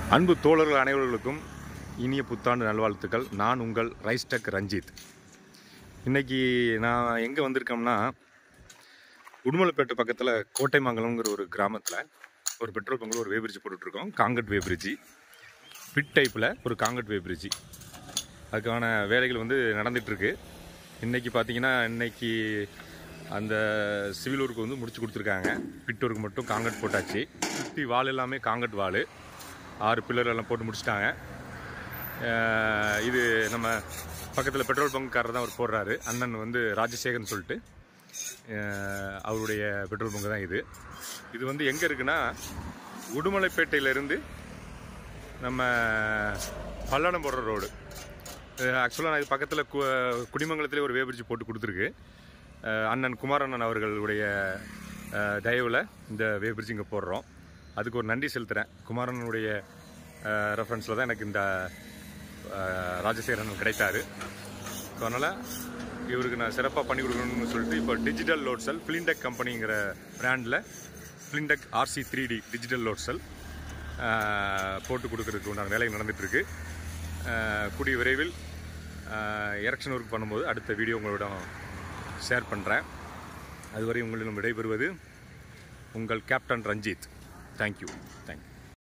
அன்பு தோழர்கள் அனைவர்களுக்கும் இனிய புத்தாண்டு நல்வாழ்த்துக்கள் நான் உங்கள் ரைஸ்டக் ரஞ்சித் இன்னைக்கு நான் எங்கே வந்திருக்கோம்னா உடுமலைப்பேட்டை பக்கத்தில் கோட்டைமங்கலம்ங்கிற ஒரு கிராமத்தில் ஒரு பெட்ரோல் பங்கில் ஒரு வேபிரிட்ஜ் போட்டுட்ருக்கோம் காங்கட் வேபிரிட்ஜி பிட் டைப்பில் ஒரு காங்கட் வேபிரிட்ஜி அதுக்கான வேலைகள் வந்து நடந்துகிட்ருக்கு இன்றைக்கி பார்த்தீங்கன்னா இன்னைக்கு அந்த சிவில் ஒர்க் வந்து முடிச்சு கொடுத்துருக்காங்க பிட் ஒர்க் மட்டும் காங்கட் போட்டாச்சு சுற்றி வால் எல்லாமே காங்கட் வால் ஆறு பில்லர் எல்லாம் போட்டு முடிச்சிட்டாங்க அஹ் இது நம்ம பக்கத்தில் பெட்ரோல் பங்க்காரர் தான் அவர் போடுறாரு அண்ணன் வந்து ராஜசேகர்னு சொல்லிட்டு அஹ் அவருடைய பெட்ரோல் பங்கு தான் இது இது வந்து எங்கே இருக்குன்னா உடுமலைப்பேட்டையிலேருந்து நம்ம பல்லடம் போடுற ரோடு ஆக்சுவலாக நான் இது பக்கத்தில் கு குடிமங்கலத்திலே ஒரு வேபிரிட்ஜ் போட்டு கொடுத்துருக்கு அஹ் அண்ணன் குமார் அண்ணன் அவர்களுடைய அஹ், தயவுல இந்த வேபிரிட்ஜ் இங்கே போடுறோம் அதுக்கு ஒரு நன்றி செலுத்துகிறேன் குமாரனுடைய ரெஃபரன்ஸில் தான் எனக்கு இந்த அஹ், ராஜசேகரன் கிடைத்தாரு ஸோ அதனால் இவருக்கு நான் சிறப்பாக பண்ணி கொடுக்கணும்னு சொல்லிட்டு இப்போ டிஜிட்டல் லோட் செல் ஃபிலிண்டெக் கம்பெனிங்கிற பிராண்டில் Flintec RC three D digital load cell போட்டு கொடுக்கறதுக்கு உண்டான வேலை நடந்துகிட்ருக்கு கூடிய விரைவில் எரக்ஷன் ஒர்க் பண்ணும்போது அடுத்த வீடியோ உங்களிடம் ஷேர் பண்ணுறேன் அதுவரை உங்களிடம் விடைபெறுவது உங்கள் கேப்டன் ரஞ்சித் தேங்க்யூ தேங்க்யூ